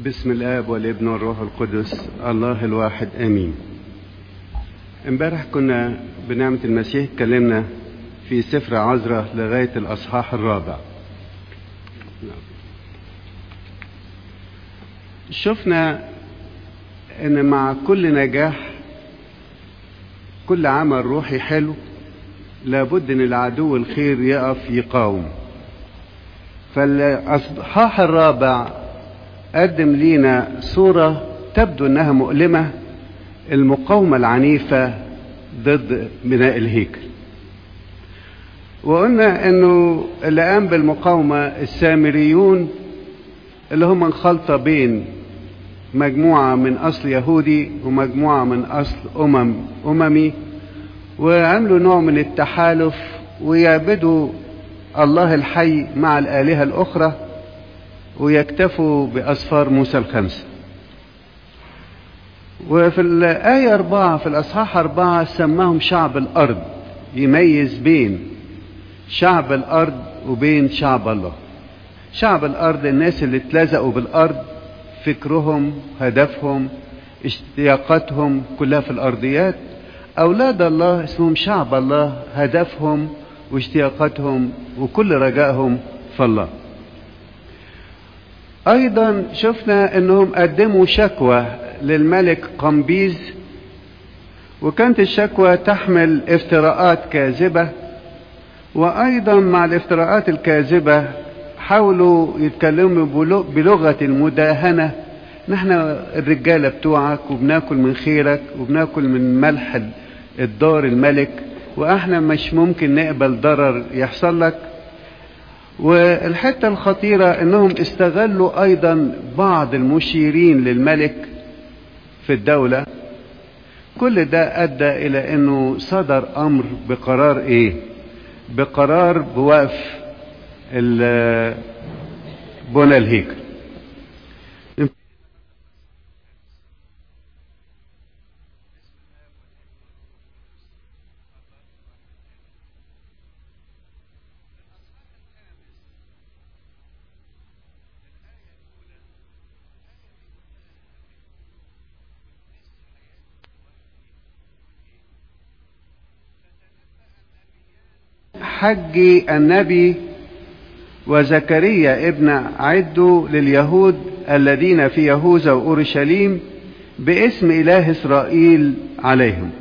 بسم الاب والابن والروح القدس الله الواحد امين امبارح كنا بنعمة المسيح اتكلمنا في سفر عزرة لغاية الاصحاح الرابع شفنا ان مع كل نجاح كل عمل روحي حلو لابد ان العدو الخير يقف يقاوم فالاصحاح الرابع قدم لينا صورة تبدو انها مؤلمة المقاومة العنيفة ضد بناء الهيكل وقلنا انه اللي قام بالمقاومة السامريون اللي هم خلطة بين مجموعة من أصل يهودي ومجموعة من أصل أمم أممي وعملوا نوع من التحالف ويعبدوا الله الحي مع الآلهة الأخرى ويكتفوا بأسفار موسى الخمسة وفي الآية أربعة في الأصحاح أربعة سماهم شعب الأرض يميز بين شعب الأرض وبين شعب الله شعب الأرض الناس اللي اتلزقوا بالأرض فكرهم هدفهم اشتياقاتهم كلها في الأرضيات أولاد الله اسمهم شعب الله هدفهم واشتياقاتهم وكل رجائهم في الله أيضا شفنا أنهم قدموا شكوى للملك قمبيز وكانت الشكوى تحمل افتراءات كاذبة وأيضا مع الافتراءات الكاذبة حاولوا يتكلموا بلغة المداهنة نحن الرجالة بتوعك وبناكل من خيرك وبناكل من ملح الدار الملك واحنا مش ممكن نقبل ضرر يحصل لك والحتة الخطيرة انهم استغلوا ايضا بعض المشيرين للملك في الدولة كل ده ادى الى انه صدر امر بقرار ايه بقرار بوقف بنى الهيكل حج النبي وزكريا ابن عدو لليهود الذين في يهوذا وأورشليم باسم إله إسرائيل عليهم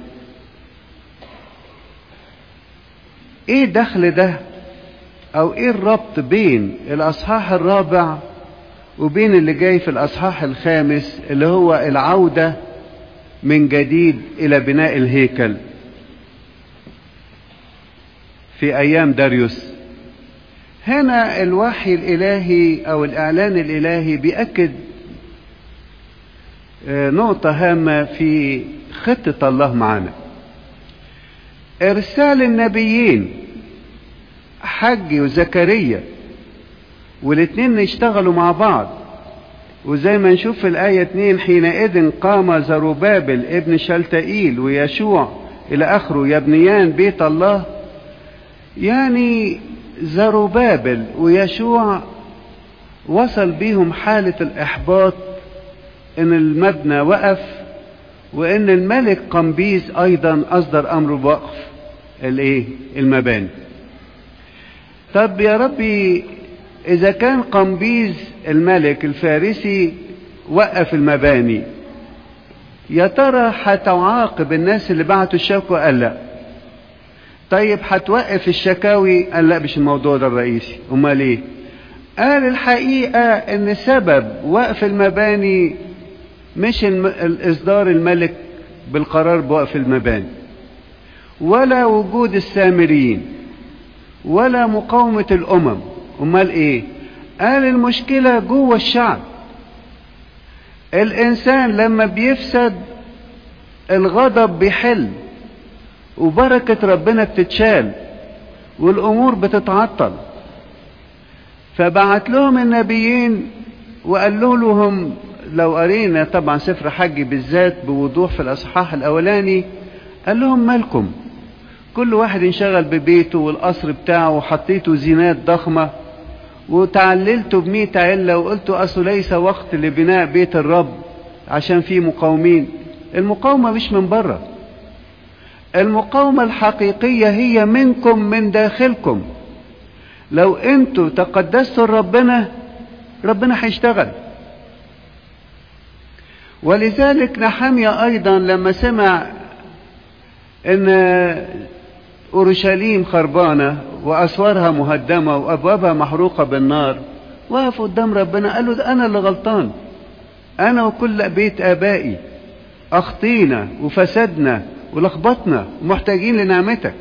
ايه دخل ده او ايه الربط بين الاصحاح الرابع وبين اللي جاي في الاصحاح الخامس اللي هو العودة من جديد الى بناء الهيكل في ايام داريوس هنا الوحي الالهي او الاعلان الالهي بيأكد نقطة هامة في خطة الله معنا ارسال النبيين حج وزكريا والاتنين يشتغلوا مع بعض وزي ما نشوف في الآية 2 حينئذ قام زروبابل ابن شلتئيل ويشوع إلى آخره يبنيان بيت الله يعني زروبابل ويشوع وصل بيهم حالة الإحباط إن المبنى وقف وإن الملك قمبيز أيضا أصدر أمر بوقف الإيه المباني طب يا ربي إذا كان قمبيز الملك الفارسي وقف المباني يا ترى هتعاقب الناس اللي بعتوا الشكوى قال لا طيب هتوقف الشكاوي قال لا مش الموضوع ده الرئيسي امال ايه قال الحقيقة ان سبب وقف المباني مش اصدار الملك بالقرار بوقف المباني ولا وجود السامريين ولا مقاومة الامم امال ايه قال المشكلة جوه الشعب الانسان لما بيفسد الغضب بيحل وبركة ربنا بتتشال والأمور بتتعطل فبعت لهم النبيين وقال لهم لو قرينا طبعا سفر حج بالذات بوضوح في الأصحاح الأولاني قال لهم مالكم كل واحد انشغل ببيته والقصر بتاعه وحطيته زينات ضخمة وتعللت بمئة علة وقلت أصل ليس وقت لبناء بيت الرب عشان فيه مقاومين المقاومة مش من بره المقاومة الحقيقية هي منكم من داخلكم لو انتوا تقدستوا ربنا ربنا هيشتغل ولذلك نحمية ايضا لما سمع ان اورشليم خربانة واسوارها مهدمة وابوابها محروقة بالنار وقف قدام ربنا قال له ده انا اللي غلطان انا وكل بيت ابائي اخطينا وفسدنا ولخبطنا ومحتاجين لنعمتك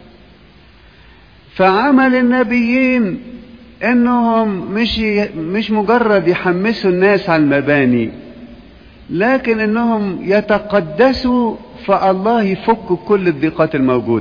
فعمل النبيين انهم مش مش مجرد يحمسوا الناس على المباني لكن انهم يتقدسوا فالله يفك كل الضيقات الموجوده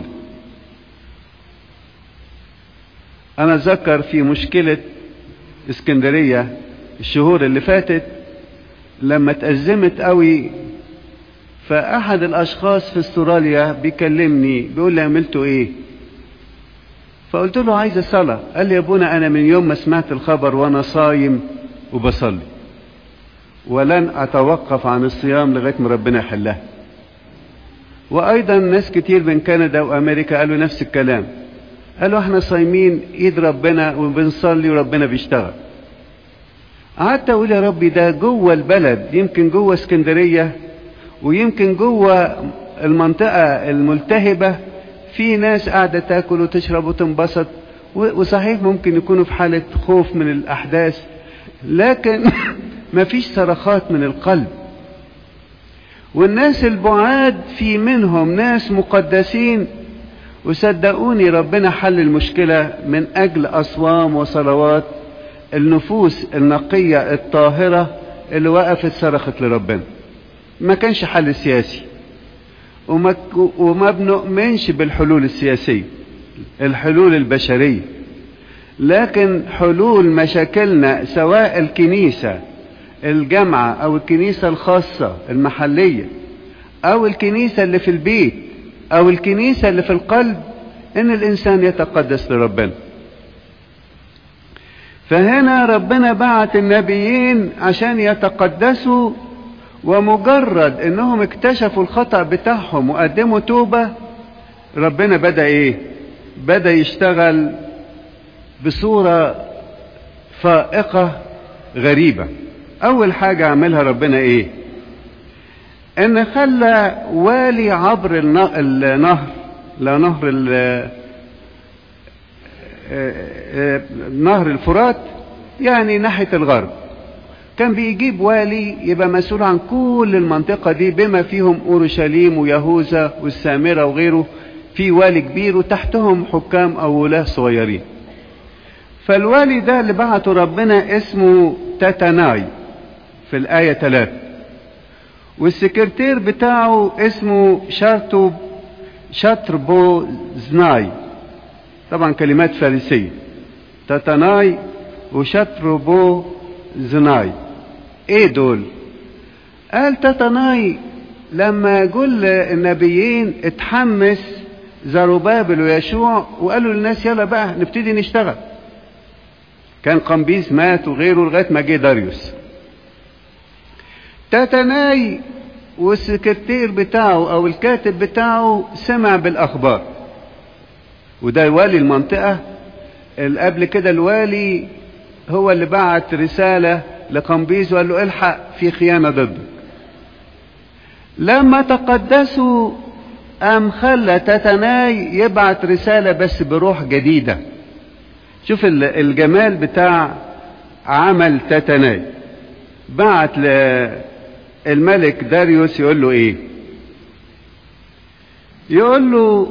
انا اتذكر في مشكله اسكندريه الشهور اللي فاتت لما اتأزمت قوي فأحد الأشخاص في استراليا بيكلمني بيقول لي عملتوا إيه؟ فقلت له عايز صلاة قال لي يا ابونا أنا من يوم ما سمعت الخبر وأنا صايم وبصلي ولن أتوقف عن الصيام لغاية ما ربنا يحلها وأيضا ناس كتير من كندا وأمريكا قالوا نفس الكلام قالوا احنا صايمين ايد ربنا وبنصلي وربنا بيشتغل قعدت اقول يا ربي ده جوه البلد يمكن جوه اسكندريه ويمكن جوه المنطقه الملتهبه في ناس قاعده تاكل وتشرب وتنبسط وصحيح ممكن يكونوا في حاله خوف من الاحداث لكن ما فيش صرخات من القلب والناس البعاد في منهم ناس مقدسين وصدقوني ربنا حل المشكله من اجل اصوام وصلوات النفوس النقية الطاهرة اللي وقفت صرخت لربنا ما كانش حل سياسي وما, وما بنؤمنش بالحلول السياسية الحلول البشرية لكن حلول مشاكلنا سواء الكنيسة الجامعة أو الكنيسة الخاصة المحلية أو الكنيسة اللي في البيت أو الكنيسة اللي في القلب إن الإنسان يتقدس لربنا فهنا ربنا بعت النبيين عشان يتقدسوا ومجرد انهم اكتشفوا الخطأ بتاعهم وقدموا توبة ربنا بدأ ايه بدأ يشتغل بصورة فائقة غريبة اول حاجة عملها ربنا ايه ان خلى والي عبر النهر لا نهر نهر الفرات يعني ناحية الغرب كان بيجيب والي يبقى مسؤول عن كل المنطقة دي بما فيهم أورشليم ويهوذا والسامرة وغيره في والي كبير وتحتهم حكام أو ولاة صغيرين فالوالي ده اللي بعته ربنا اسمه تاتناي في الآية 3 والسكرتير بتاعه اسمه شارتو شاتربو زناي طبعا كلمات فارسية تاتناي وشاتربو زناي ايه دول قال تاتناي لما يقول النبيين اتحمس زروبابل ويشوع وقالوا للناس يلا بقى نبتدي نشتغل كان قمبيز مات وغيره لغايه ما جه داريوس تاتناي والسكرتير بتاعه او الكاتب بتاعه سمع بالاخبار وده والي المنطقة اللي قبل كده الوالي هو اللي بعت رسالة لقمبيز وقال له الحق في خيانة ضدك لما تقدسوا قام خلى تتناي يبعت رسالة بس بروح جديدة شوف الجمال بتاع عمل تتناي بعت للملك داريوس يقول له ايه يقول له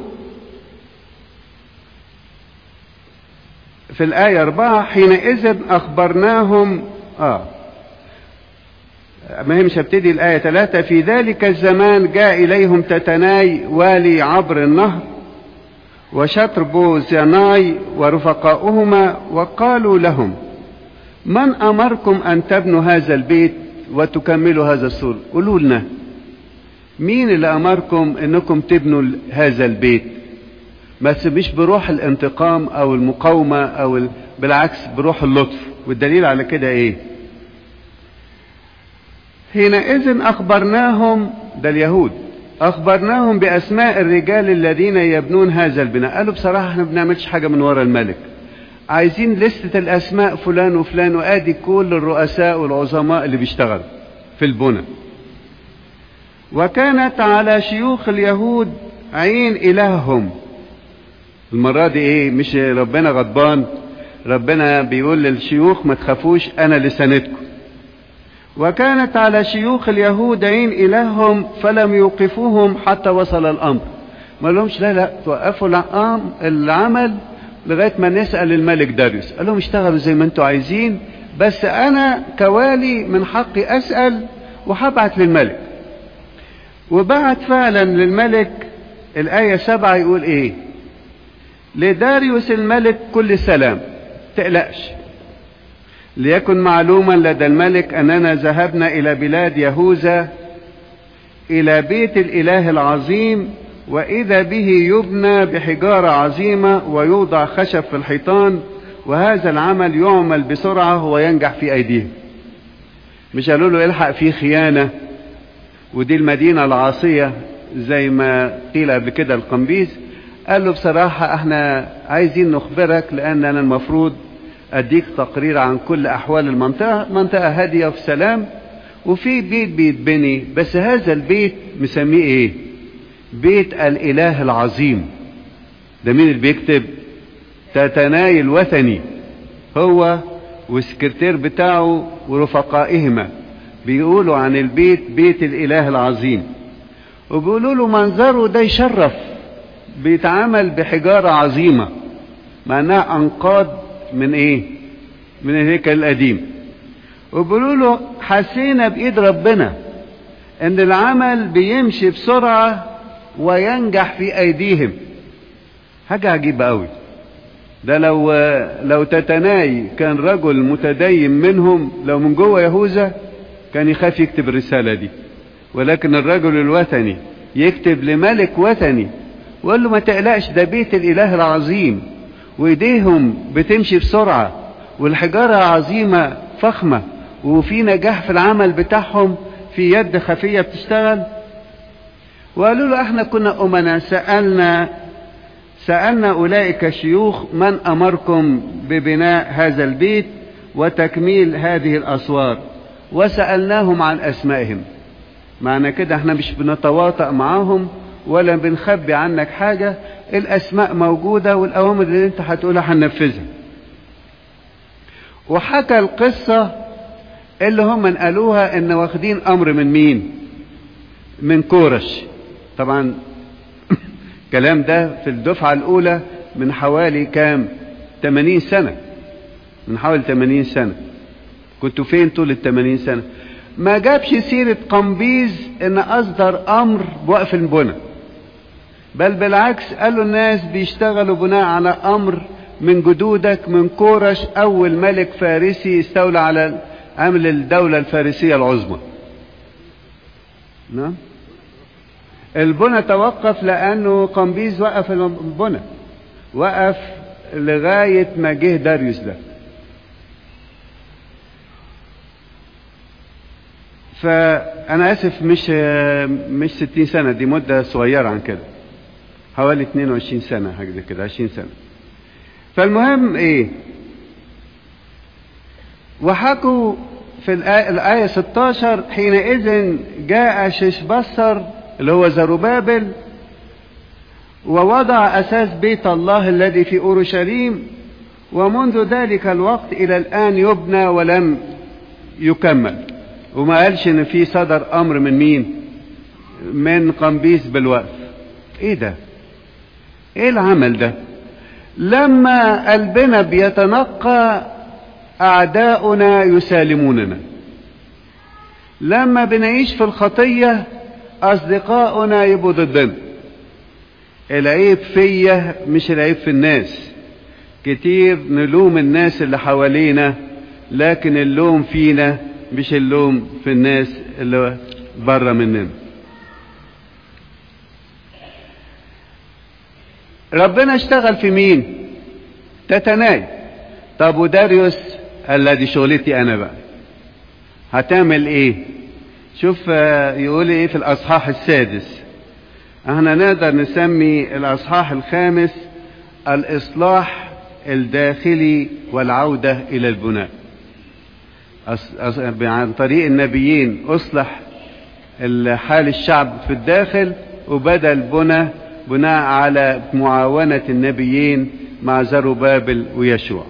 في الآية أربعة حينئذ أخبرناهم آه ما هي مش هبتدي الآية ثلاثة في ذلك الزمان جاء إليهم تتناي والي عبر النهر وشطربو زناي ورفقاؤهما وقالوا لهم من أمركم أن تبنوا هذا البيت وتكملوا هذا السور قولوا لنا مين اللي أمركم أنكم تبنوا هذا البيت بس مش بروح الانتقام او المقاومة او بالعكس بروح اللطف والدليل على كده ايه حينئذ اخبرناهم ده اليهود اخبرناهم باسماء الرجال الذين يبنون هذا البناء قالوا بصراحه احنا بنعملش حاجه من ورا الملك عايزين لستة الاسماء فلان وفلان وادي كل الرؤساء والعظماء اللي بيشتغلوا في البنى وكانت على شيوخ اليهود عين الههم المرة دي ايه مش ربنا غضبان ربنا بيقول للشيوخ ما تخافوش انا لسانتكم وكانت على شيوخ اليهود عين الههم فلم يوقفوهم حتى وصل الامر ما لهمش لا لا توقفوا العمل لغاية ما نسأل الملك داريوس قال لهم اشتغلوا زي ما انتوا عايزين بس انا كوالي من حقي اسأل وهبعت للملك وبعت فعلا للملك الآية سبعة يقول ايه لداريوس الملك كل سلام تقلقش ليكن معلوما لدى الملك أننا ذهبنا إلى بلاد يهوذا إلى بيت الإله العظيم وإذا به يبنى بحجارة عظيمة ويوضع خشب في الحيطان وهذا العمل يعمل بسرعة وينجح في أيديهم مش قالوا له الحق فيه خيانة ودي المدينة العاصية زي ما قيل قبل كده القنبيز قال له بصراحة احنا عايزين نخبرك لأن أنا المفروض أديك تقرير عن كل أحوال المنطقة منطقة هادية وفي سلام وفي بيت بيتبني بس هذا البيت مسميه ايه بيت الإله العظيم ده مين اللي بيكتب تتناي الوثني هو والسكرتير بتاعه ورفقائهما بيقولوا عن البيت بيت الإله العظيم وبيقولوا له منظره ده يشرف بيتعمل بحجارة عظيمة معناها أنقاض من إيه من الهيكل القديم وبيقولوا له حسينا بإيد ربنا إن العمل بيمشي بسرعة وينجح في أيديهم حاجة عجيبة أوي ده لو لو تتناي كان رجل متدين منهم لو من جوه يهوذا كان يخاف يكتب الرسالة دي ولكن الرجل الوثني يكتب لملك وثني وقال له ما تقلقش ده بيت الإله العظيم وإيديهم بتمشي بسرعة والحجارة عظيمة فخمة وفي نجاح في العمل بتاعهم في يد خفية بتشتغل وقالوا له احنا كنا أمنا سألنا سألنا أولئك الشيوخ من أمركم ببناء هذا البيت وتكميل هذه الأسوار وسألناهم عن أسمائهم معنى كده احنا مش بنتواطأ معاهم ولا بنخبي عنك حاجة الأسماء موجودة والأوامر اللي انت هتقولها هننفذها وحكى القصة اللي هم قالوها ان واخدين أمر من مين من كورش طبعا الكلام ده في الدفعة الأولى من حوالي كام 80 سنة من حوالي 80 سنة كنتوا فين طول ال 80 سنة ما جابش سيرة قمبيز ان اصدر امر بوقف البنى بل بالعكس قالوا الناس بيشتغلوا بناء على امر من جدودك من كورش اول ملك فارسي استولى على عمل الدولة الفارسية العظمى نعم البنى توقف لانه قمبيز وقف البنى وقف لغاية ما جه داريوس ده فأنا آسف مش مش 60 سنة دي مدة صغيرة عن كده حوالي 22 سنة حاجة زي كده 20 سنة فالمهم إيه وحكوا في الآية, الآية 16 حينئذ جاء ششبصر اللي هو زروبابل ووضع أساس بيت الله الذي في أورشليم ومنذ ذلك الوقت إلى الآن يبنى ولم يكمل وما قالش ان في صدر امر من مين من قمبيس بالوقف ايه ده ايه العمل ده لما قلبنا بيتنقى اعداؤنا يسالموننا لما بنعيش في الخطية اصدقاؤنا يبقوا ضدنا العيب فيا مش العيب في الناس كتير نلوم الناس اللي حوالينا لكن اللوم فينا مش اللوم في الناس اللي بره مننا ربنا اشتغل في مين تتناي طب وداريوس قال لا دي شغلتي انا بقى هتعمل ايه شوف يقول ايه في الاصحاح السادس احنا نقدر نسمي الاصحاح الخامس الاصلاح الداخلي والعودة الى البناء عن طريق النبيين اصلح حال الشعب في الداخل وبدأ البنى بناء على معاونة النبيين مع زروبابل ويشوع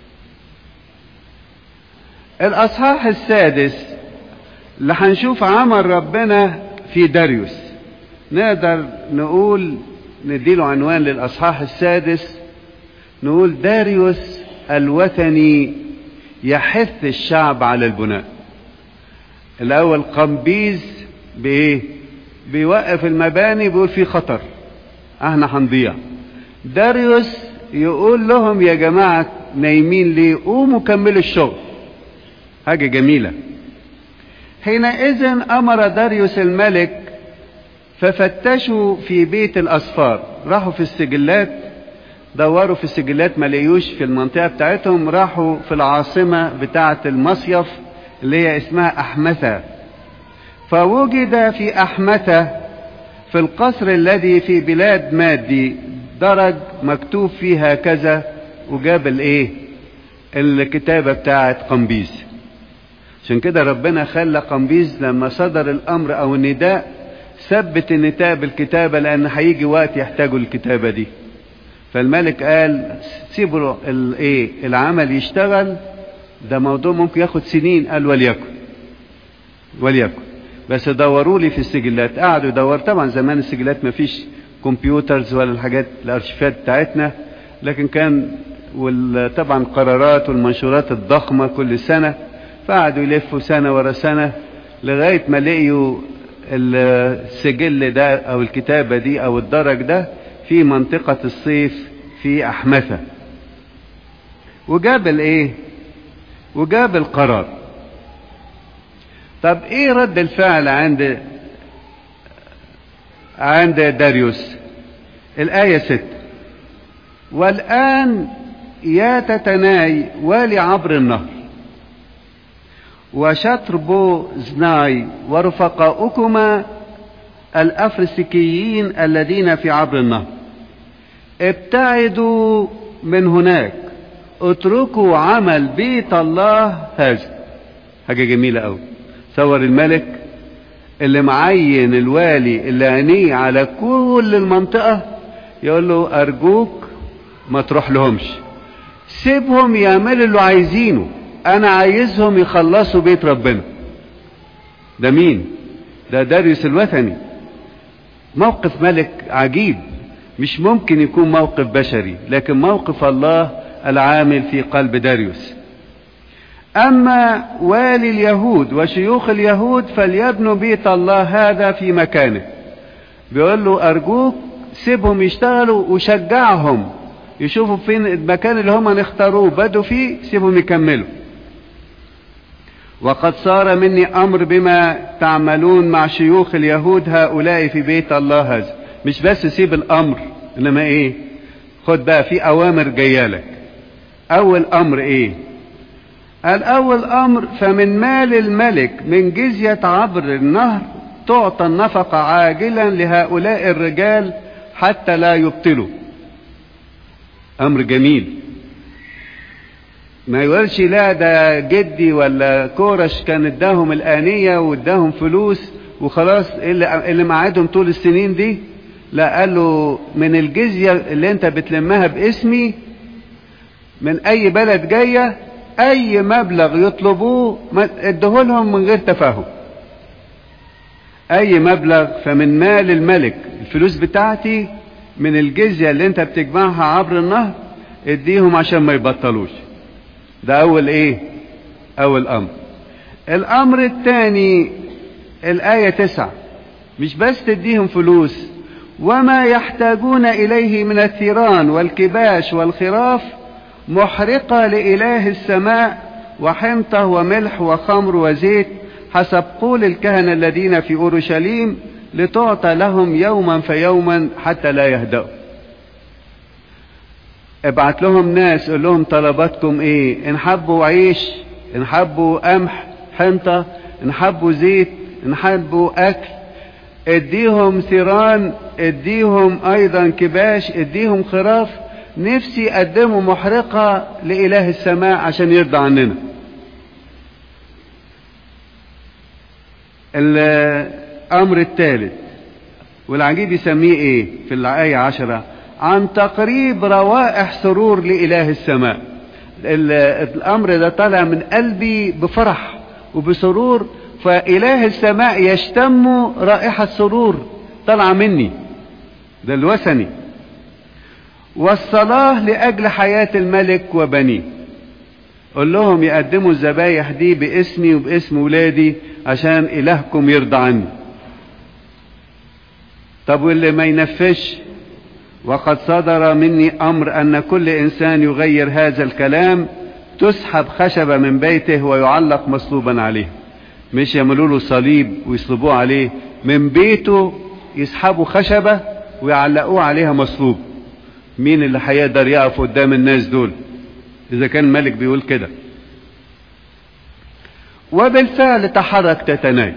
الاصحاح السادس اللي هنشوف عمل ربنا في داريوس نقدر نقول نديله عنوان للاصحاح السادس نقول داريوس الوثني يحث الشعب على البناء الاول قمبيز بايه بيوقف المباني بيقول في خطر احنا هنضيع داريوس يقول لهم يا جماعة نايمين ليه قوموا كملوا الشغل حاجة جميلة حينئذ أمر داريوس الملك ففتشوا في بيت الأسفار راحوا في السجلات دوروا في السجلات ما لقيوش في المنطقة بتاعتهم راحوا في العاصمة بتاعة المصيف اللي هي اسمها أحمثة فوجد في أحمثة في القصر الذي في بلاد مادي درج مكتوب فيه هكذا وجاب الايه الكتابة بتاعت قمبيز عشان كده ربنا خلى قمبيز لما صدر الامر او النداء ثبت النداء بالكتابة لان هيجي وقت يحتاجوا الكتابة دي فالملك قال سيبوا الايه العمل يشتغل ده موضوع ممكن ياخد سنين قال وليكن وليكن بس دوروا لي في السجلات قعدوا يدوروا طبعا زمان السجلات ما فيش كمبيوترز ولا الحاجات الارشيفات بتاعتنا لكن كان طبعا القرارات والمنشورات الضخمه كل سنه فقعدوا يلفوا سنه ورا سنه لغايه ما لقيوا السجل ده او الكتابه دي او الدرج ده في منطقه الصيف في احمثه وجاب الايه وجاب القرار طب ايه رد الفعل عند عند داريوس الآية ست والآن يا تتناي والي عبر النهر وشطربو زناي ورفقاؤكما الأفرسكيين الذين في عبر النهر ابتعدوا من هناك اتركوا عمل بيت الله هذا حاجة جميلة أوي صور الملك اللي معين الوالي اللي عينيه على كل المنطقة يقول له أرجوك ما تروح لهمش سيبهم يعملوا اللي عايزينه أنا عايزهم يخلصوا بيت ربنا ده مين ده داريوس الوثني موقف ملك عجيب مش ممكن يكون موقف بشري لكن موقف الله العامل في قلب داريوس أما والي اليهود وشيوخ اليهود فليبنوا بيت الله هذا في مكانه بيقول له أرجوك سيبهم يشتغلوا وشجعهم يشوفوا فين المكان اللي هم نختاروه بدوا فيه سيبهم يكملوا وقد صار مني أمر بما تعملون مع شيوخ اليهود هؤلاء في بيت الله هذا مش بس سيب الأمر إنما إيه خد بقى في أوامر جايالك أول أمر إيه الأول أمر فمن مال الملك من جزية عبر النهر تعطى النفقة عاجلا لهؤلاء الرجال حتى لا يبطلوا أمر جميل ما يقولش لا ده جدي ولا كورش كان اداهم الآنية واداهم فلوس وخلاص اللي, اللي معادهم طول السنين دي لا قال له من الجزية اللي انت بتلمها باسمي من اي بلد جايه اي مبلغ يطلبوه ادهولهم من غير تفاهم اي مبلغ فمن مال الملك الفلوس بتاعتي من الجزية اللي انت بتجمعها عبر النهر اديهم عشان ما يبطلوش ده اول ايه اول امر الامر الثاني الاية تسعة مش بس تديهم فلوس وما يحتاجون اليه من الثيران والكباش والخراف محرقة لإله السماء وحنطة وملح وخمر وزيت حسب قول الكهنة الذين في أورشليم لتعطى لهم يوما فيوما حتى لا يهدأوا ابعت لهم ناس قول لهم طلباتكم ايه ان حبوا عيش ان حبوا قمح حنطة ان حبوا زيت ان حبوا اكل اديهم ثيران اديهم ايضا كباش اديهم خراف نفسي يقدموا محرقة لإله السماء عشان يرضى عننا الأمر الثالث والعجيب يسميه ايه في الآية عشرة عن تقريب روائح سرور لإله السماء الأمر ده طالع من قلبي بفرح وبسرور فإله السماء يشتم رائحة سرور طالعة مني ده الوثني والصلاة لأجل حياة الملك وبنيه قول لهم يقدموا الذبايح دي باسمي وباسم ولادي عشان إلهكم يرضى عني طب واللي ما ينفذش وقد صدر مني أمر أن كل إنسان يغير هذا الكلام تسحب خشبة من بيته ويعلق مصلوبا عليه مش يعملوا له صليب ويصلبوه عليه من بيته يسحبوا خشبة ويعلقوه عليها مصلوب مين اللي هيقدر يقف قدام الناس دول إذا كان الملك بيقول كده وبالفعل تحرك تتناي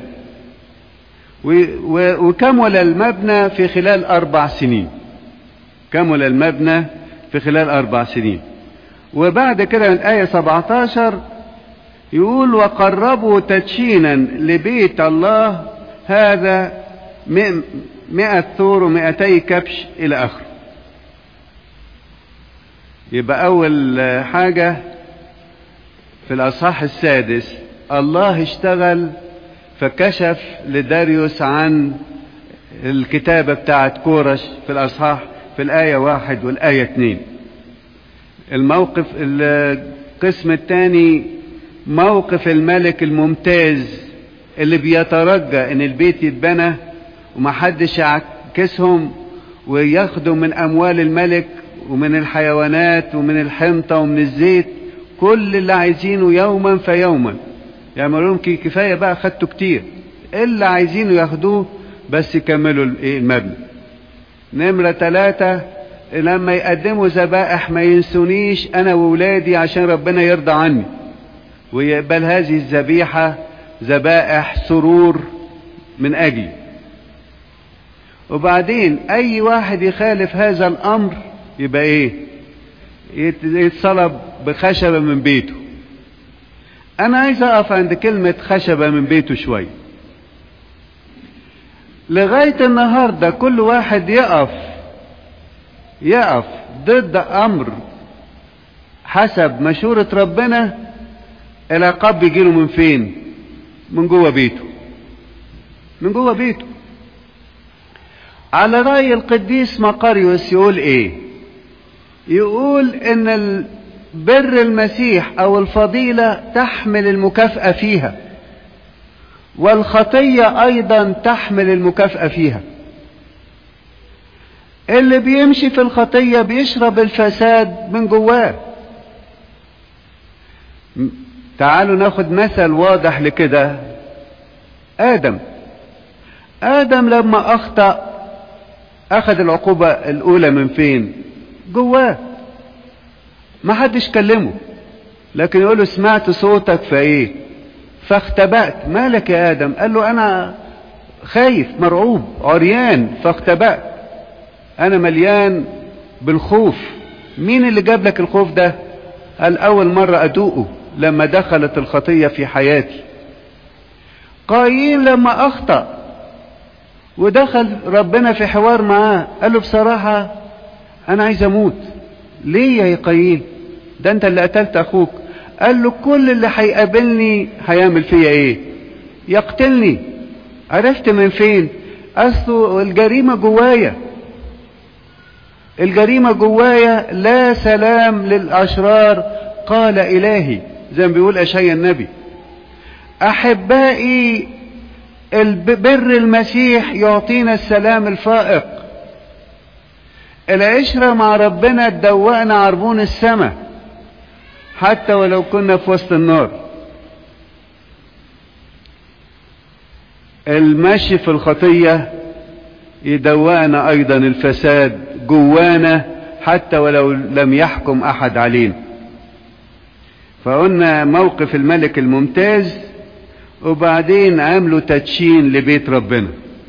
وكمل المبنى في خلال أربع سنين كمل المبنى في خلال أربع سنين وبعد كده من آية 17 يقول وقربوا تدشينا لبيت الله هذا مئة ثور ومئتي كبش إلى آخره يبقى أول حاجة في الأصحاح السادس الله اشتغل فكشف لداريوس عن الكتابة بتاعت كورش في الأصحاح في الآية واحد والآية اتنين الموقف القسم الثاني موقف الملك الممتاز اللي بيترجى ان البيت يتبنى ومحدش يعكسهم وياخدوا من اموال الملك ومن الحيوانات ومن الحنطة ومن الزيت كل اللي عايزينه يوما فيوما يعملوا لهم كفاية بقى خدتوا كتير اللي عايزينه ياخدوه بس يكملوا المبنى نمرة ثلاثة لما يقدموا ذبائح ما ينسونيش انا وولادي عشان ربنا يرضى عني ويقبل هذه الذبيحة ذبائح سرور من اجلي وبعدين اي واحد يخالف هذا الامر يبقى ايه يتصلب بخشبة من بيته انا عايز اقف عند كلمة خشبة من بيته شوية لغاية النهاردة كل واحد يقف يقف ضد امر حسب مشورة ربنا العقاب بيجيله من فين من جوه بيته من جوه بيته على رأي القديس مقاريوس يقول ايه يقول ان بر المسيح او الفضيلة تحمل المكافأة فيها والخطية ايضا تحمل المكافأة فيها اللي بيمشي في الخطية بيشرب الفساد من جواه تعالوا ناخد مثل واضح لكده آدم آدم لما أخطأ أخذ العقوبة الأولى من فين جواه ما حدش كلمه لكن يقول له سمعت صوتك فايه فاختبأت مالك يا آدم قال له أنا خايف مرعوب عريان فاختبأت أنا مليان بالخوف مين اللي جاب لك الخوف ده قال أول مرة أدوقه لما دخلت الخطية في حياتي قايين لما أخطأ ودخل ربنا في حوار معاه قال له بصراحة أنا عايز أموت ليه يا قايين ده أنت اللي قتلت أخوك قال له كل اللي هيقابلني هيعمل فيا إيه يقتلني عرفت من فين أصله الجريمة جوايا الجريمة جوايا لا سلام للأشرار قال إلهي زي ما بيقول أشياء النبي أحبائي بر المسيح يعطينا السلام الفائق العشرة مع ربنا تدوقنا عربون السماء حتى ولو كنا في وسط النار المشي في الخطية يدوقنا أيضا الفساد جوانا حتى ولو لم يحكم أحد علينا فقلنا موقف الملك الممتاز وبعدين عملوا تدشين لبيت ربنا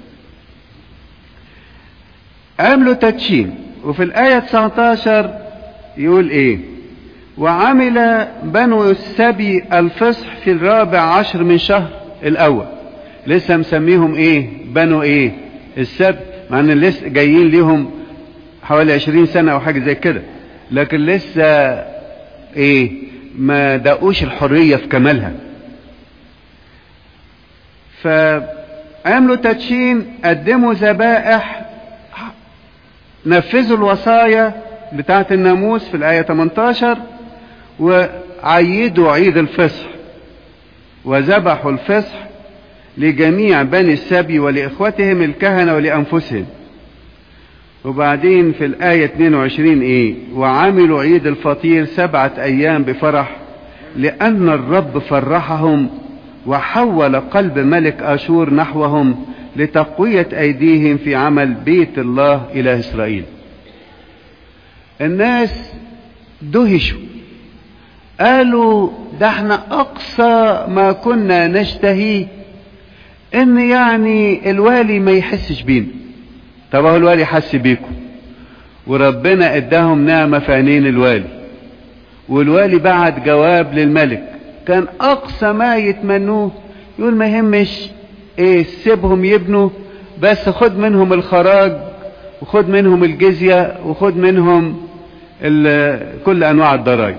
عملوا تدشين وفي الآية 19 يقول ايه وعمل بنو السبي الفصح في الرابع عشر من شهر الاول لسه مسميهم ايه بنو ايه السبي مع ان لسه جايين ليهم حوالي عشرين سنة او حاجة زي كده لكن لسه ايه ما دقوش الحرية في كمالها فعملوا تدشين قدموا ذبائح نفذوا الوصايا بتاعة الناموس في الآية 18 وعيدوا عيد الفصح وذبحوا الفصح لجميع بني السبي ولإخوتهم الكهنة ولأنفسهم وبعدين في الآية 22 إيه وعملوا عيد الفطير سبعة أيام بفرح لأن الرب فرحهم وحول قلب ملك أشور نحوهم لتقوية أيديهم في عمل بيت الله إلى إسرائيل الناس دهشوا قالوا ده احنا أقصى ما كنا نشتهيه إن يعني الوالي ما يحسش بينا طب هو الوالي حس بيكم وربنا اداهم نعمة في عينين الوالي والوالي بعت جواب للملك كان أقصى ما يتمنوه يقول ما يهمش ايه سيبهم يبنوا بس خد منهم الخراج وخد منهم الجزية وخد منهم كل انواع الضرائب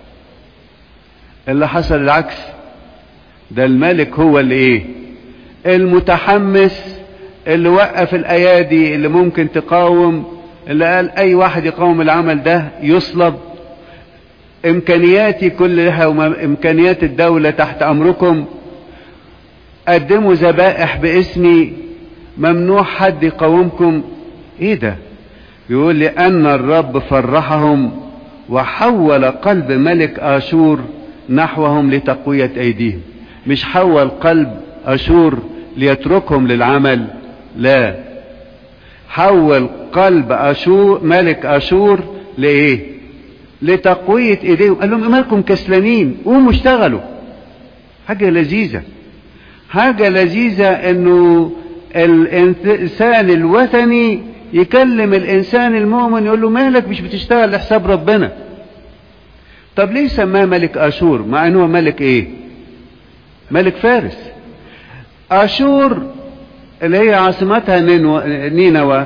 اللي حصل العكس ده الملك هو اللي ايه المتحمس اللي وقف الايادي اللي ممكن تقاوم اللي قال اي واحد يقاوم العمل ده يصلب امكانياتي كلها وامكانيات الدولة تحت امركم قدموا ذبائح باسمي ممنوع حد يقاومكم ايه ده يقول لأن الرب فرحهم وحول قلب ملك آشور نحوهم لتقوية أيديهم مش حول قلب أشور ليتركهم للعمل لا حول قلب أشور ملك أشور لإيه لتقوية إيديهم قال لهم مالكم كسلانين قوموا اشتغلوا حاجة لذيذة حاجة لذيذة انه الانسان الوثني يكلم الانسان المؤمن يقول له مالك مش بتشتغل لحساب ربنا طب ليه سماه ملك اشور مع انه ملك ايه ملك فارس اشور اللي هي عاصمتها نينوى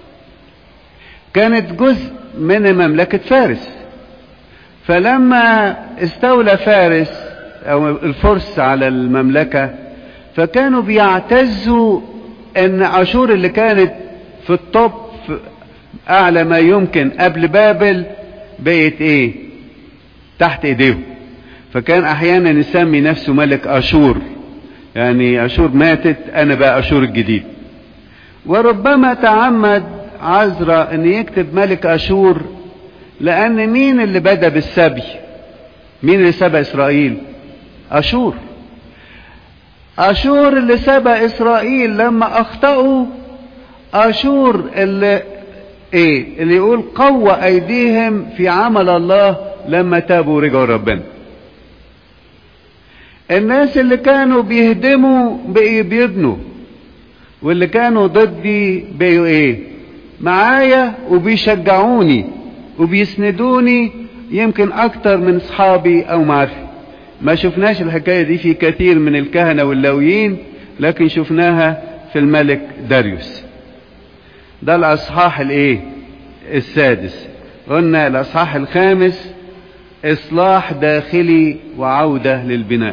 كانت جزء من مملكة فارس فلما استولى فارس او الفرس على المملكة فكانوا بيعتزوا ان عاشور اللي كانت في الطب في اعلى ما يمكن قبل بابل بقت ايه تحت ايديهم فكان احيانا يسمي نفسه ملك اشور يعني اشور ماتت انا بقى اشور الجديد وربما تعمد عزرا ان يكتب ملك اشور لان مين اللي بدا بالسبي مين اللي سبى اسرائيل اشور اشور اللي سبى اسرائيل لما اخطأوا اشور اللي ايه اللي يقول قوى ايديهم في عمل الله لما تابوا ورجعوا ربنا الناس اللي كانوا بيهدموا بقوا بيبنوا واللي كانوا ضدي بقوا ايه معايا وبيشجعوني وبيسندوني يمكن اكتر من اصحابي او معرفي ما شفناش الحكاية دي في كثير من الكهنة واللويين لكن شفناها في الملك داريوس ده الاصحاح الايه السادس قلنا الاصحاح الخامس اصلاح داخلي وعودة للبناء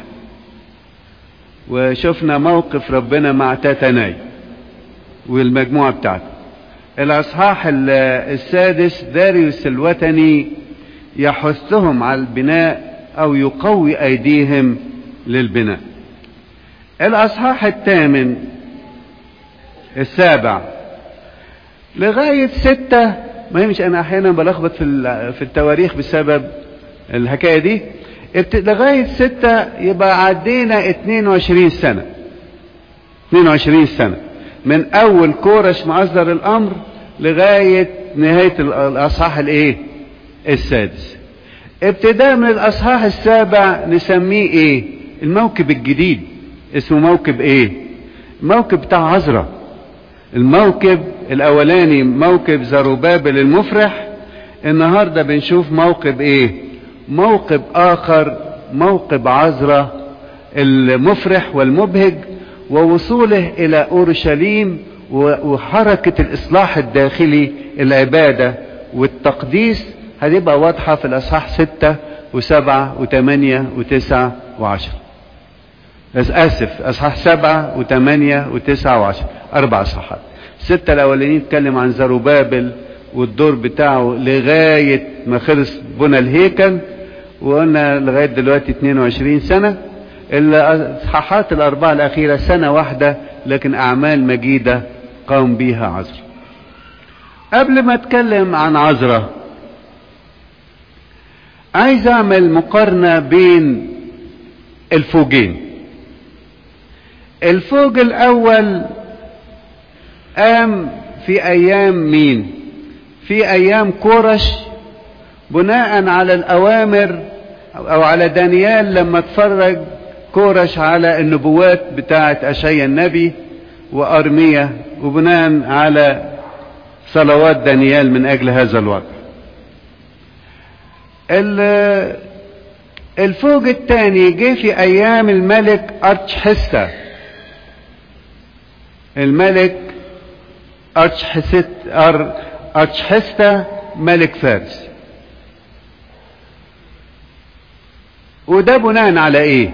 وشفنا موقف ربنا مع تاتناي والمجموعة بتاعته الاصحاح السادس داريوس الوثني يحثهم على البناء او يقوي ايديهم للبناء الاصحاح الثامن السابع لغاية ستة ما هي مش انا احيانا بلخبط في في التواريخ بسبب الحكاية دي لغاية ستة يبقى عدينا 22 سنة 22 سنة من اول كورش مصدر الامر لغاية نهاية الأصحاح الإيه؟ السادس. ابتداء من الأصحاح السابع نسميه إيه؟ الموكب الجديد اسمه موكب إيه؟ موكب بتاع عذراء. الموكب الأولاني موكب زروبابل المفرح النهارده بنشوف موكب إيه؟ موكب آخر موكب عذراء المفرح والمبهج ووصوله إلى أورشليم وحركة الإصلاح الداخلي العبادة والتقديس هتبقى واضحة في الأصحاح ستة وسبعة وثمانية وتسعة وعشرة آسف أصحاح سبعة وثمانية وتسعة وعشرة أربع أصحاحات الستة الأولانيين اتكلم عن زروبابل والدور بتاعه لغاية ما خلص بنى الهيكل وقلنا لغاية دلوقتي 22 سنة الإصحاحات الأربعة الأخيرة سنة واحدة لكن أعمال مجيدة قام بيها عذرا قبل ما أتكلم عن عذرا عايز أعمل مقارنة بين الفوجين الفوج الأول قام في أيام مين في أيام كورش بناء على الأوامر أو على دانيال لما اتفرج كورش على النبوات بتاعة أشعيا النبي وأرمية وبناء على صلوات دانيال من أجل هذا الوضع الفوج الثاني جه في أيام الملك أرتشحستا الملك أرتشحستا ملك فارس وده بناء على ايه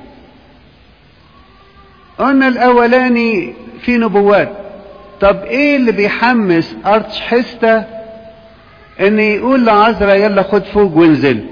قلنا الاولاني في نبوات طب ايه اللي بيحمس ارتش حستا ان يقول لعذرا يلا خد فوق وانزل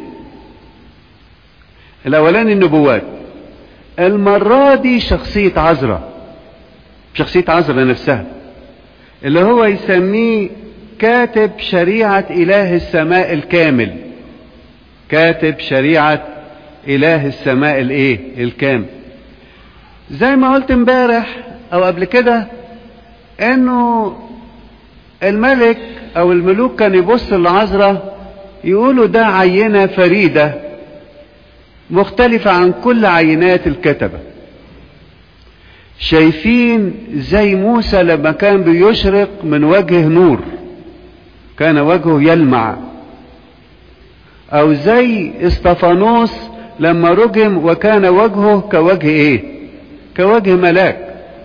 الاولاني النبوات المرة دي شخصية عذرا شخصية عذرا نفسها اللي هو يسميه كاتب شريعة اله السماء الكامل كاتب شريعة اله السماء الايه الكامل زي ما قلت امبارح او قبل كده انه الملك او الملوك كان يبص لعذرا يقولوا ده عينة فريدة مختلفة عن كل عينات الكتبة شايفين زي موسى لما كان بيشرق من وجه نور كان وجهه يلمع او زي استفانوس لما رجم وكان وجهه كوجه ايه كوجه ملاك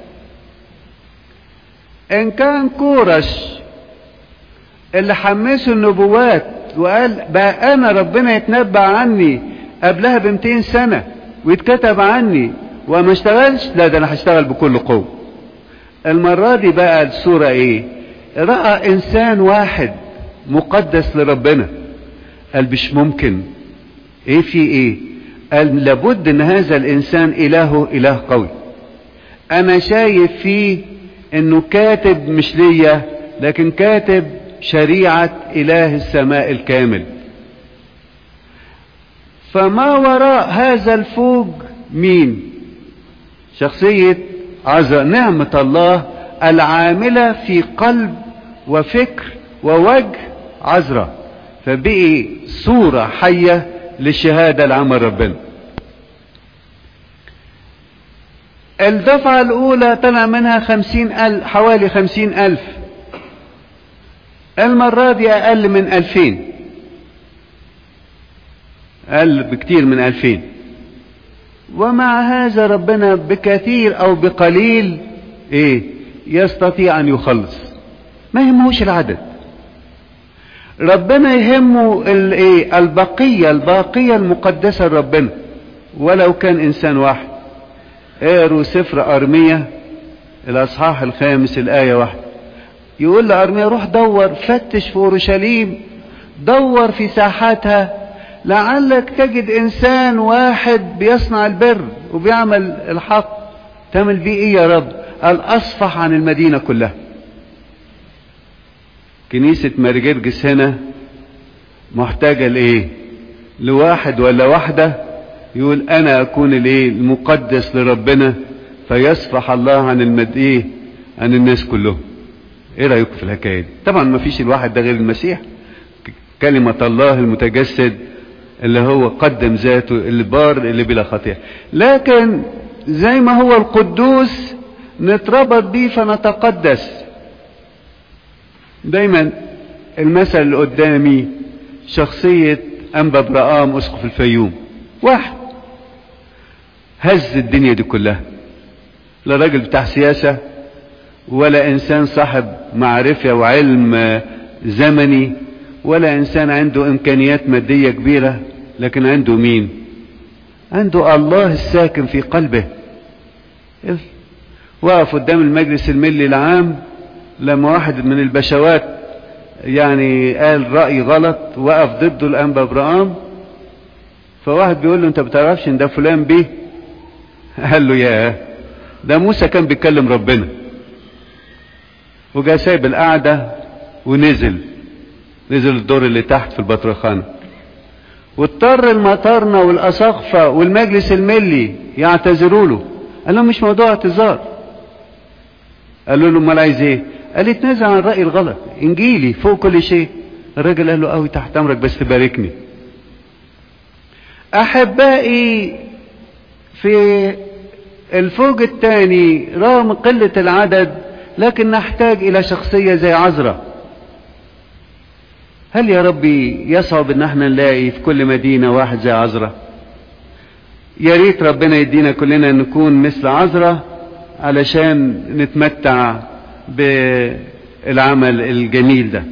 ان كان كورش اللي حمسه النبوات وقال بقى انا ربنا يتنبأ عني قبلها بمتين سنة ويتكتب عني وما اشتغلش لا ده انا هشتغل بكل قوة المرة دي بقى الصورة ايه رأى انسان واحد مقدس لربنا قال مش ممكن ايه في ايه قال لابد ان هذا الانسان الهه اله قوي انا شايف فيه انه كاتب مش ليا لكن كاتب شريعة اله السماء الكامل فما وراء هذا الفوج مين شخصية عزة نعمة الله العاملة في قلب وفكر ووجه عذراء فبقي صورة حية للشهادة لعمل ربنا الدفعة الأولى طلع منها خمسين ألف حوالي خمسين ألف المرة دي أقل من ألفين أقل بكتير من ألفين ومع هذا ربنا بكثير أو بقليل إيه يستطيع أن يخلص ما يهمهوش العدد ربنا يهمه الايه البقية الباقية المقدسة لربنا ولو كان انسان واحد اقروا سفر ارمية الاصحاح الخامس الاية واحدة يقول لارمية روح دور فتش في اورشليم دور في ساحاتها لعلك تجد انسان واحد بيصنع البر وبيعمل الحق تعمل بيه ايه يا رب قال اصفح عن المدينة كلها كنيسة مرجرجس هنا محتاجة لايه لواحد ولا واحدة يقول انا اكون الايه المقدس لربنا فيصفح الله عن المد ايه عن الناس كلهم ايه رايكم في الحكايه دي طبعا ما فيش الواحد ده غير المسيح كلمه الله المتجسد اللي هو قدم ذاته البار اللي بلا خطيئه لكن زي ما هو القدوس نتربط بيه فنتقدس دايما المثل اللي قدامي شخصية أنبا برقام أسقف الفيوم واحد هز الدنيا دي كلها لا راجل بتاع سياسة ولا إنسان صاحب معرفة وعلم زمني ولا إنسان عنده إمكانيات مادية كبيرة لكن عنده مين عنده الله الساكن في قلبه وقف قدام المجلس الملي العام لما واحد من البشوات يعني قال رأي غلط وقف ضده الأنبا برام فواحد بيقول له انت بتعرفش ان ده فلان بيه قال له يا ده موسى كان بيتكلم ربنا وجا سايب القعدة ونزل نزل الدور اللي تحت في البطرخانة واضطر المطارنة والأساقفة والمجلس الملي يعتذروا له قال لهم مش موضوع اعتذار قالوا له امال عايز ايه قال اتنازع عن الرأي الغلط انجيلي فوق كل شيء الراجل قال له قوي تحت امرك بس تباركني احبائي في الفوج الثاني رغم قلة العدد لكن نحتاج الى شخصية زي عذرة هل يا ربي يصعب ان احنا نلاقي في كل مدينة واحد زي عذرة يا ريت ربنا يدينا كلنا نكون مثل عذرة علشان نتمتع بالعمل الجميل ده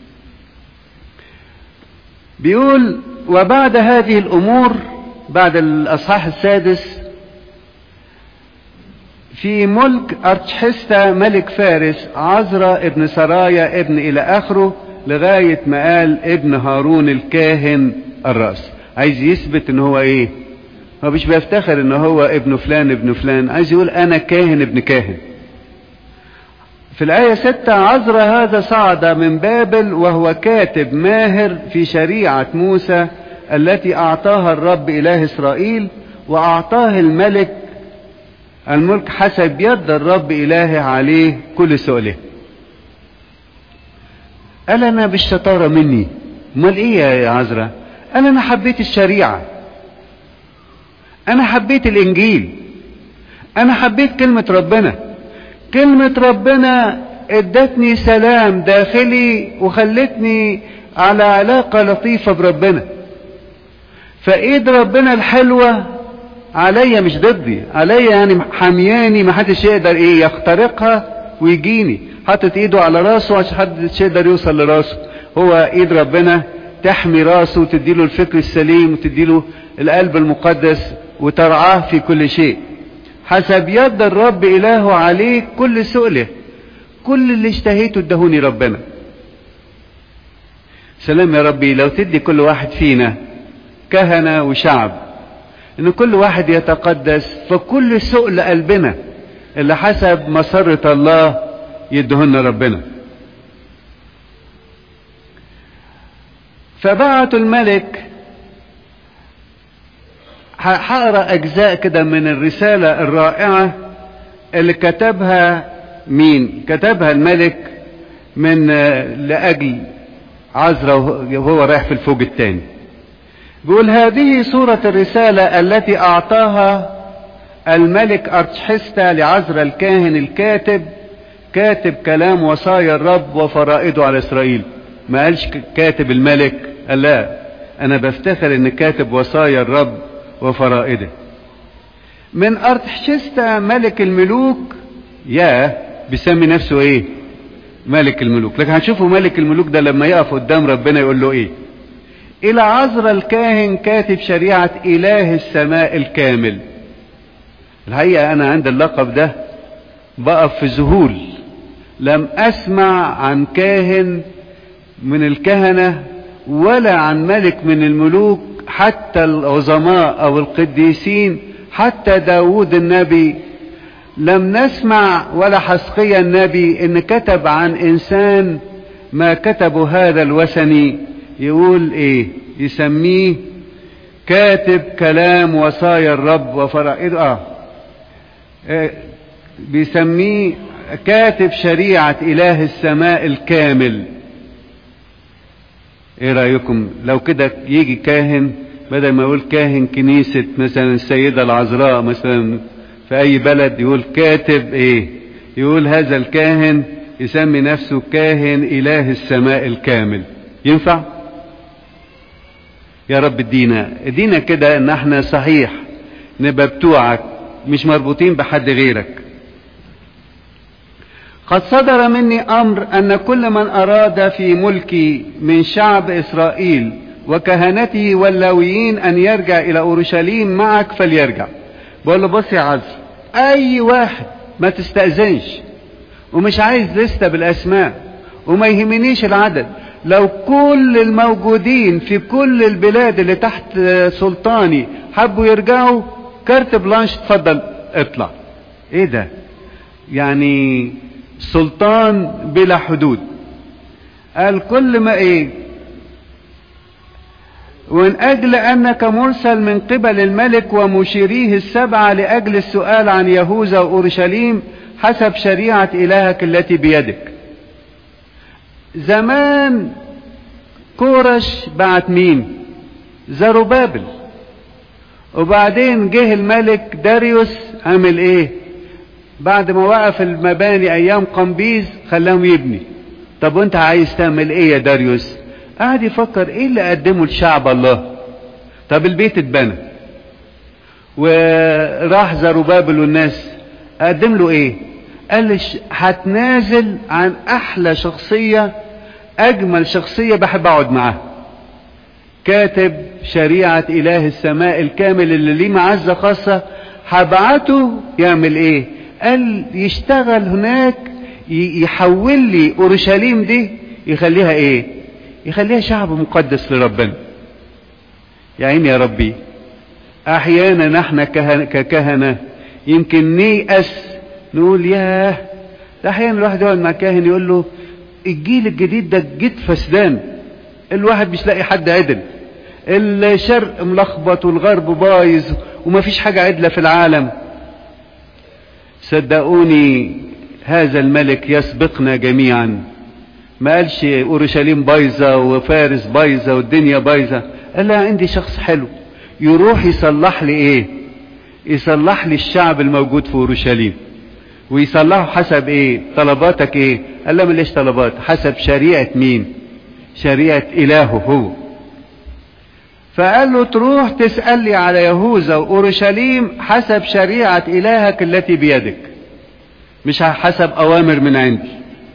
بيقول وبعد هذه الامور بعد الاصحاح السادس في ملك ارتشحستا ملك فارس عزرا ابن سرايا ابن الى اخره لغاية ما قال ابن هارون الكاهن الرأس عايز يثبت ان هو ايه هو مش بيفتخر ان هو ابن فلان ابن فلان عايز يقول انا كاهن ابن كاهن في الآية ستة عزر هذا صعد من بابل وهو كاتب ماهر في شريعة موسى التي أعطاها الرب إله إسرائيل وأعطاه الملك الملك حسب يد الرب إلهه عليه كل سؤله قال أنا بالشطارة مني امال إيه يا عزرا قال أنا حبيت الشريعة أنا حبيت الإنجيل أنا حبيت كلمة ربنا كلمة ربنا ادتني سلام داخلي وخلتني على علاقة لطيفة بربنا فايد ربنا الحلوة عليا مش ضدي عليا يعني حمياني ما حدش يقدر ايه يخترقها ويجيني حاطط ايده على راسه عشان حدش يقدر يوصل لراسه هو ايد ربنا تحمي راسه وتديله الفكر السليم وتديله القلب المقدس وترعاه في كل شيء حسب يد الرب إله عليك كل سؤله كل اللي اشتهيته ادهوني ربنا سلام يا ربي لو تدي كل واحد فينا كهنة وشعب ان كل واحد يتقدس فكل سؤل قلبنا اللي حسب مسرة الله يدهن ربنا فبعتوا الملك هقرا اجزاء كده من الرساله الرائعه اللي كتبها مين كتبها الملك من لاجل عزرا وهو رايح في الفوج الثاني بيقول هذه صورة الرسالة التي أعطاها الملك أرتشحستا لعزرا الكاهن الكاتب كاتب كلام وصايا الرب وفرائده على إسرائيل ما قالش كاتب الملك قال لا أنا بفتخر إن كاتب وصايا الرب وفرائده من أرتحشستا ملك الملوك يا بيسمي نفسه ايه ملك الملوك لكن هنشوفوا ملك الملوك ده لما يقف قدام ربنا يقول له ايه الى عذر الكاهن كاتب شريعة اله السماء الكامل الحقيقة انا عند اللقب ده بقف في ذهول لم اسمع عن كاهن من الكهنة ولا عن ملك من الملوك حتى العظماء او القديسين حتى داود النبي لم نسمع ولا حسقيا النبي ان كتب عن انسان ما كتبه هذا الوثني يقول ايه يسميه كاتب كلام وصايا الرب وفرائده اه, آه بيسميه كاتب شريعة إله السماء الكامل ايه رأيكم لو كده يجي كاهن بدل ما يقول كاهن كنيسة مثلا السيدة العذراء مثلا في اي بلد يقول كاتب ايه يقول هذا الكاهن يسمي نفسه كاهن اله السماء الكامل ينفع يا رب ادينا ادينا كده ان احنا صحيح نبقى بتوعك مش مربوطين بحد غيرك قد صدر مني امر ان كل من اراد في ملكي من شعب اسرائيل وكهنته واللاويين ان يرجع الى اورشليم معك فليرجع بقول له بص يا عز اي واحد ما تستأذنش ومش عايز لستة بالاسماء وما يهمنيش العدد لو كل الموجودين في كل البلاد اللي تحت سلطاني حبوا يرجعوا كارت بلانش اتفضل اطلع ايه ده يعني سلطان بلا حدود قال كل ما ايه ومن اجل انك مرسل من قبل الملك ومشيريه السبعة لاجل السؤال عن يهوذا واورشليم حسب شريعة الهك التي بيدك زمان كورش بعت مين زروبابل وبعدين جه الملك داريوس عمل ايه بعد ما وقف المباني ايام قمبيز خلاهم يبني طب وانت عايز تعمل ايه يا داريوس قعد يفكر ايه اللي قدمه لشعب الله طب البيت اتبنى وراح زروبابل والناس قدم له ايه قال لي هتنازل عن احلى شخصية اجمل شخصية بحب اقعد معاها كاتب شريعة اله السماء الكامل اللي ليه معزة خاصة هبعته يعمل ايه قال يشتغل هناك يحول لي اورشليم دي يخليها ايه يخليها شعب مقدس لربنا يا عيني يا ربي احيانا نحن ككهنة يمكن نيأس نقول ياه ده احيانا الواحد يقعد مع كاهن يقول له الجيل الجديد ده جيت فسدان الواحد مش لاقي حد عدل الشرق ملخبط والغرب بايظ ومفيش حاجة عدلة في العالم صدقوني هذا الملك يسبقنا جميعا ما قالش اورشليم بايظه وفارس بايظه والدنيا بايظه قال لا عندي شخص حلو يروح يصلح لي ايه يصلح لي الشعب الموجود في اورشليم ويصلحه حسب ايه طلباتك ايه قال لا مليش طلبات حسب شريعه مين شريعه الهه هو فقال له تروح تسأل لي على يهوذا وأورشليم حسب شريعة إلهك التي بيدك مش حسب أوامر من عندي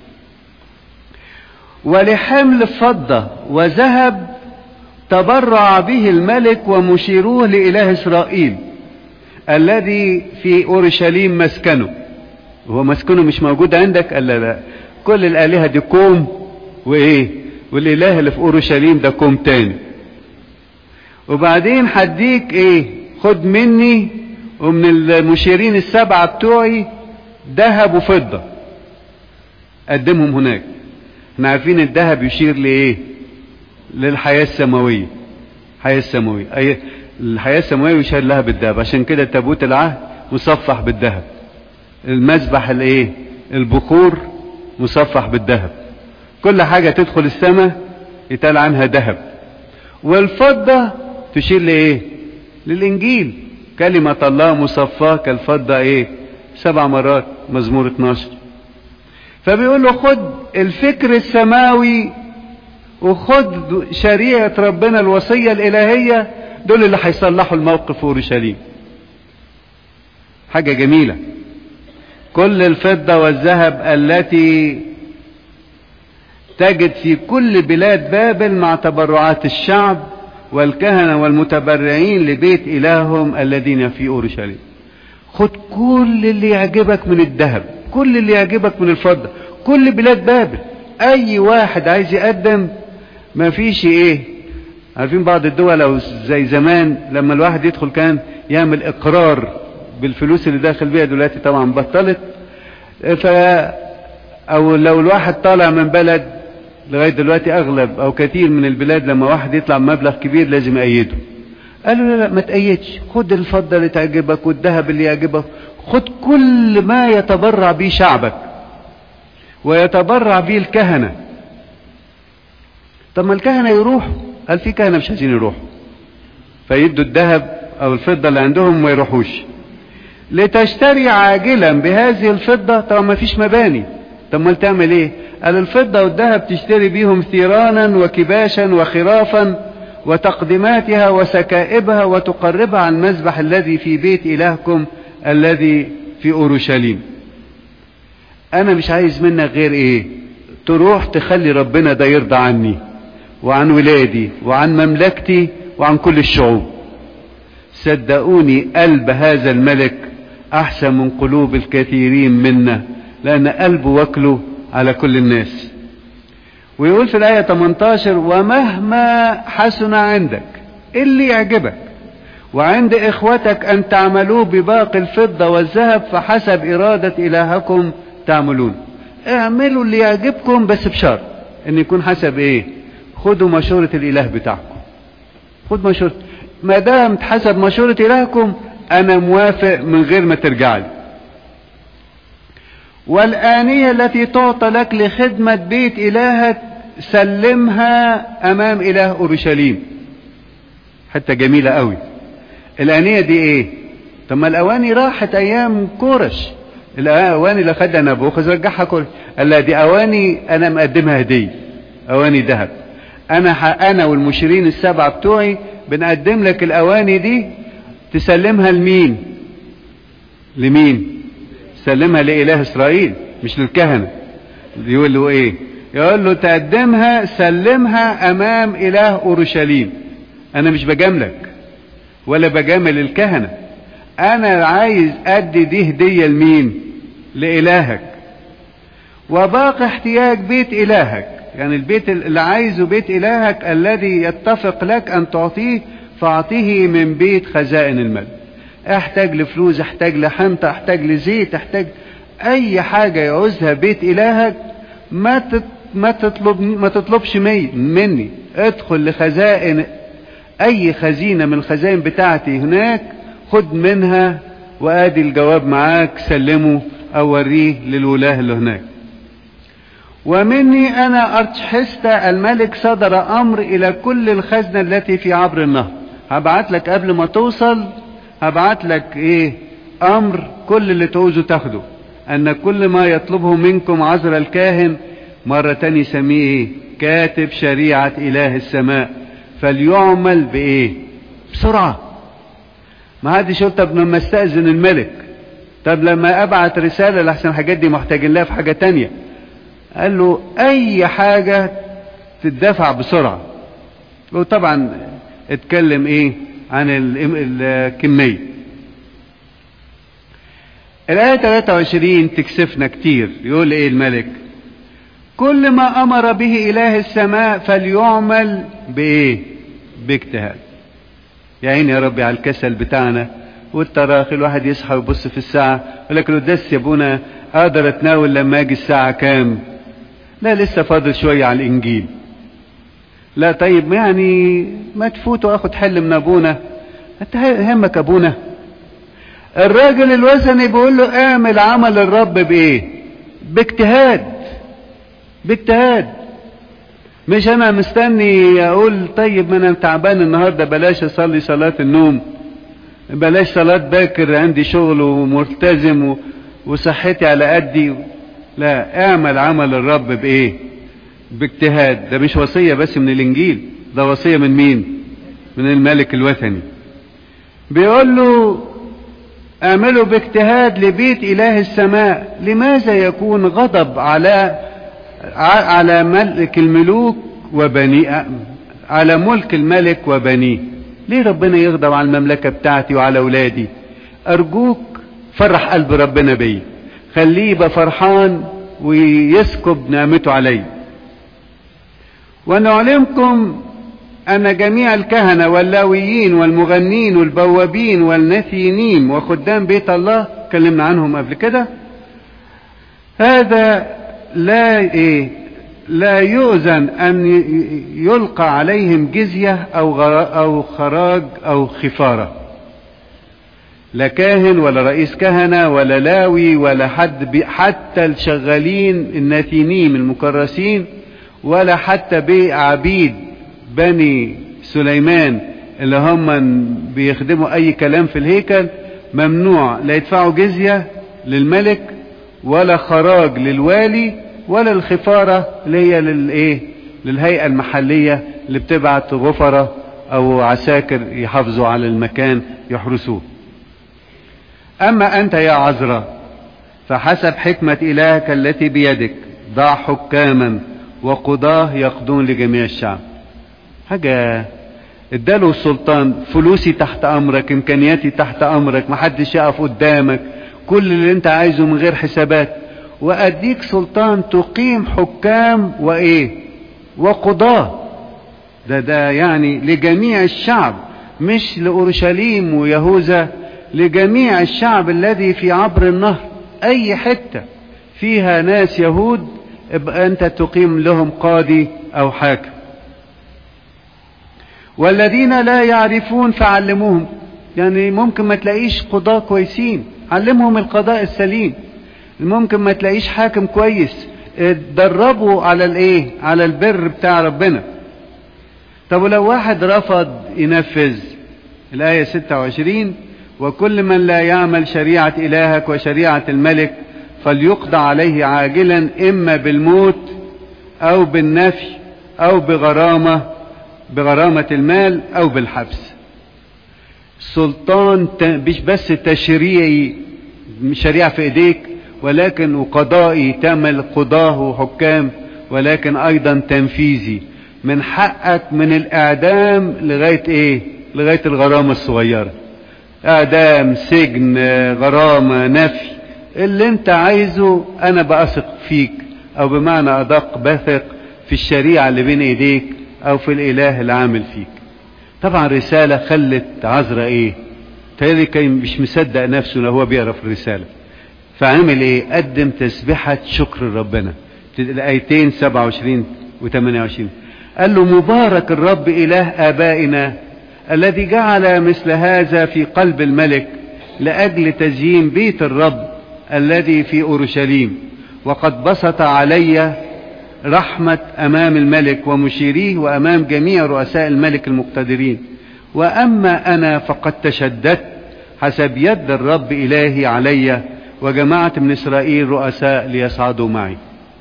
ولحمل فضة وذهب تبرع به الملك ومشيروه لإله إسرائيل الذي في أورشليم مسكنه هو مسكنه مش موجود عندك قال لا, لا كل الآلهة دي كوم وإيه والإله اللي في أورشليم ده كوم تاني وبعدين هديك ايه خد مني ومن المشيرين السبعة بتوعي ذهب وفضة قدمهم هناك احنا عارفين الذهب يشير لايه للحياة السماوية الحياة السماوية اي الحياة السماوية يشير لها بالذهب عشان كده تابوت العهد مصفح بالذهب المذبح الايه البخور مصفح بالذهب كل حاجة تدخل السماء يتقال عنها ذهب والفضة تشير لايه للانجيل كلمة الله مصفاة كالفضة ايه سبع مرات مزمور 12 فبيقول له خد الفكر السماوي وخد شريعة ربنا الوصية الالهية دول اللي هيصلحوا الموقف في اورشليم حاجة جميلة كل الفضة والذهب التي تجد في كل بلاد بابل مع تبرعات الشعب والكهنة والمتبرعين لبيت إلههم الذين في أورشليم خد كل اللي يعجبك من الذهب كل اللي يعجبك من الفضة كل بلاد بابل أي واحد عايز يقدم ما فيش إيه عارفين بعض الدول أو زي زمان لما الواحد يدخل كان يعمل إقرار بالفلوس اللي داخل بيها دلوقتي طبعا بطلت ف أو لو الواحد طالع من بلد لغاية دلوقتي أغلب أو كثير من البلاد لما واحد يطلع مبلغ كبير لازم يأيده قالوا لا لا ما تأيدش خد الفضة اللي تعجبك والذهب اللي يعجبك خد كل ما يتبرع به شعبك ويتبرع به الكهنة طب ما الكهنة يروحوا قال في كهنة مش عايزين يروحوا فيدوا الذهب او الفضة اللي عندهم ما يروحوش لتشتري عاجلا بهذه الفضة طب ما فيش مباني طب ما تعمل ايه قال الفضة والذهب تشتري بيهم ثيرانا وكباشا وخرافا وتقدماتها وسكائبها وتقربها عن المذبح الذي في بيت إلهكم الذي في أورشليم أنا مش عايز منك غير إيه تروح تخلي ربنا ده يرضى عني وعن ولادي وعن مملكتي وعن كل الشعوب صدقوني قلب هذا الملك أحسن من قلوب الكثيرين منا لأن قلبه وكله على كل الناس ويقول في الآية 18 ومهما حسن عندك اللي يعجبك وعند إخوتك أن تعملوه بباقي الفضة والذهب فحسب إرادة إلهكم تعملون اعملوا اللي يعجبكم بس بشرط ان يكون حسب ايه خدوا مشورة الاله بتاعكم خد مشورة ما دام حسب مشورة الهكم انا موافق من غير ما ترجع لي والآنية التي تعطى لك لخدمة بيت إلهك سلمها أمام إله أورشليم حتى جميلة قوي الآنية دي إيه طب ما الأواني راحت أيام كورش الأواني اللي خدها نبوخذ رجعها كل قال لها دي أواني أنا مقدمها هدية أواني ذهب أنا أنا والمشيرين السبعة بتوعي بنقدم لك الأواني دي تسلمها لمين لمين سلمها لإله إسرائيل مش للكهنة يقول له إيه يقول له تقدمها سلمها أمام إله أورشليم أنا مش بجاملك ولا بجامل الكهنة أنا عايز أدي دي هدية لمين لإلهك وباقي احتياج بيت إلهك يعني البيت اللي عايزه بيت إلهك الذي يتفق لك أن تعطيه فأعطيه من بيت خزائن الملك احتاج لفلوس احتاج لحنطة احتاج لزيت احتاج اي حاجة يعوزها بيت الهك ما تت ما تطلب ما تطلبش مي مني ادخل لخزائن اي خزينة من الخزائن بتاعتي هناك خد منها وادي الجواب معاك سلمه او وريه للولاه اللي هناك ومني انا ارتحست الملك صدر امر الى كل الخزنة التي في عبر النهر هبعت لك قبل ما توصل هبعت لك ايه امر كل اللي تعوزه تاخده ان كل ما يطلبه منكم عذر الكاهن مرة تاني يسميه ايه كاتب شريعة اله السماء فليعمل بايه بسرعة ما حدش يقول طب لما استأذن الملك طب لما ابعت رسالة لحسن الحاجات دي محتاجين لها في حاجة تانية قال له اي حاجة تدفع بسرعة وطبعا اتكلم ايه عن الكمية الآية 23 تكسفنا كتير يقول ايه الملك كل ما أمر به إله السماء فليعمل بإيه باجتهاد يا عيني يا ربي على الكسل بتاعنا والتراخي الواحد يصحى ويبص في الساعة يقول لك القداس يا ابونا اقدر اتناول لما اجي الساعة كام لا لسه فاضل شوية على الانجيل لا طيب يعني ما تفوت واخد حل من ابونا انت همك ابونا الراجل الوثني بيقول له اعمل عمل الرب بايه باجتهاد باجتهاد مش انا مستني اقول طيب ما انا تعبان النهارده بلاش اصلي صلاه النوم بلاش صلاه باكر عندي شغل وملتزم و... وصحتي على قدي لا اعمل عمل الرب بايه باجتهاد ده مش وصيه بس من الانجيل ده وصيه من مين من الملك الوثني بيقول له اعملوا باجتهاد لبيت اله السماء لماذا يكون غضب على على ملك الملوك وبني على ملك الملك وبنيه ليه ربنا يغضب على المملكة بتاعتي وعلى اولادي ارجوك فرح قلب ربنا بيا خليه يبقى فرحان ويسكب نعمته علي ونعلمكم أن جميع الكهنة واللاويين والمغنين والبوابين والنثينين وخدام بيت الله اتكلمنا عنهم قبل كده هذا لا إيه لا يؤذن أن يلقى عليهم جزية أو أو خراج أو خفارة لا كاهن ولا رئيس كهنة ولا لاوي ولا حد بي حتى الشغالين الناتينيم المكرسين ولا حتى بي عبيد بني سليمان اللي هم بيخدموا اي كلام في الهيكل ممنوع لا يدفعوا جزية للملك ولا خراج للوالي ولا الخفارة اللي هي للايه للهيئة المحلية اللي بتبعت غفرة او عساكر يحافظوا على المكان يحرسوه اما انت يا عذراء فحسب حكمة الهك التي بيدك ضع حكاما وقضاه يقضون لجميع الشعب حاجة اداله السلطان فلوسي تحت امرك امكانياتي تحت امرك محدش يقف قدامك كل اللي انت عايزه من غير حسابات واديك سلطان تقيم حكام وايه وقضاه ده ده يعني لجميع الشعب مش لأورشليم ويهوذا لجميع الشعب الذي في عبر النهر أي حتة فيها ناس يهود ابقى أنت تقيم لهم قاضي أو حاكم والذين لا يعرفون فعلموهم يعني ممكن ما تلاقيش قضاة كويسين علمهم القضاء السليم ممكن ما تلاقيش حاكم كويس اتدربوا على الايه على البر بتاع ربنا طب ولو واحد رفض ينفذ الآية 26 وكل من لا يعمل شريعة إلهك وشريعة الملك فليقضى عليه عاجلا إما بالموت أو بالنفي أو بغرامة بغرامة المال أو بالحبس سلطان مش بس تشريعي شريعة في إيديك ولكن وقضائي تعمل قضاه وحكام ولكن أيضا تنفيذي من حقك من الإعدام لغاية إيه لغاية الغرامة الصغيرة إعدام سجن غرامة نفي اللي أنت عايزه أنا بأثق فيك أو بمعنى أدق بثق في الشريعة اللي بين إيديك أو في الإله اللي عامل فيك طبعا رسالة خلت عذرا إيه تالي كان مش مصدق نفسه لو هو بيقرا في الرسالة فعمل إيه قدم تسبحة شكر ربنا الآيتين 27 و 28 قال له مبارك الرب إله آبائنا الذي جعل مثل هذا في قلب الملك لأجل تزيين بيت الرب الذي في أورشليم وقد بسط علي رحمة أمام الملك ومشيريه وأمام جميع رؤساء الملك المقتدرين وأما أنا فقد تشددت حسب يد الرب إلهي علي وجماعة من إسرائيل رؤساء ليصعدوا معي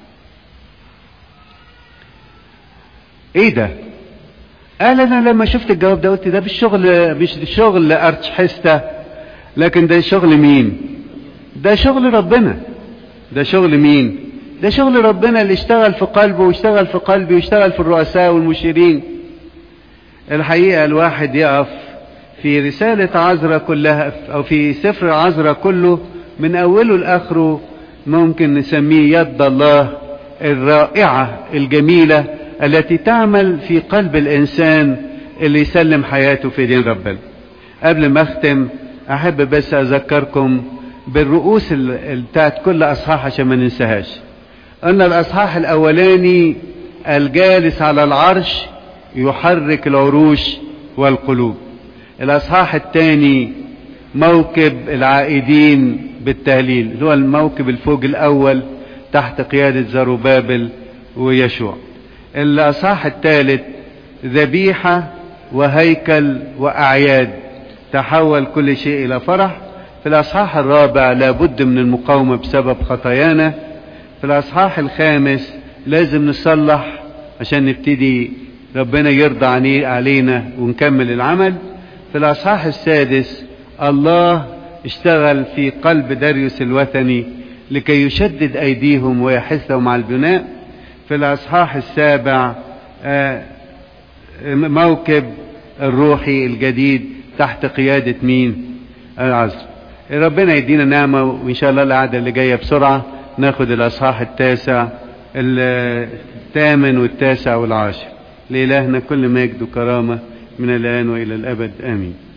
ايه ده قال انا لما شفت الجواب ده قلت ده بالشغل مش شغل ارتشحسته لكن ده شغل مين ده شغل ربنا ده شغل مين ده شغل ربنا اللي اشتغل في قلبه واشتغل في قلبي واشتغل في الرؤساء والمشيرين الحقيقة الواحد يقف في رسالة عذرة كلها أو في سفر عذرة كله من أوله لآخره ممكن نسميه يد الله الرائعة الجميلة التي تعمل في قلب الإنسان اللي يسلم حياته في دين ربنا قبل ما أختم أحب بس أذكركم بالرؤوس بتاعت كل أصحاح عشان ما ننساهاش أن الأصحاح الأولاني الجالس على العرش يحرك العروش والقلوب الأصحاح الثاني موكب العائدين بالتهليل اللي هو الموكب الفوق الأول تحت قيادة زروبابل ويشوع الأصحاح الثالث ذبيحة وهيكل وأعياد تحول كل شيء إلى فرح في الأصحاح الرابع لابد من المقاومة بسبب خطايانا في الأصحاح الخامس لازم نصلح عشان نبتدي ربنا يرضى علينا ونكمل العمل في الأصحاح السادس الله اشتغل في قلب داريوس الوثني لكي يشدد أيديهم ويحثهم على البناء في الأصحاح السابع موكب الروحي الجديد تحت قيادة مين العزر ربنا يدينا نعمة وإن شاء الله القعدة اللي جاية بسرعة ناخد الأصحاح التاسع الثامن والتاسع والعاشر لإلهنا كل مجد وكرامة من الآن وإلى الأبد آمين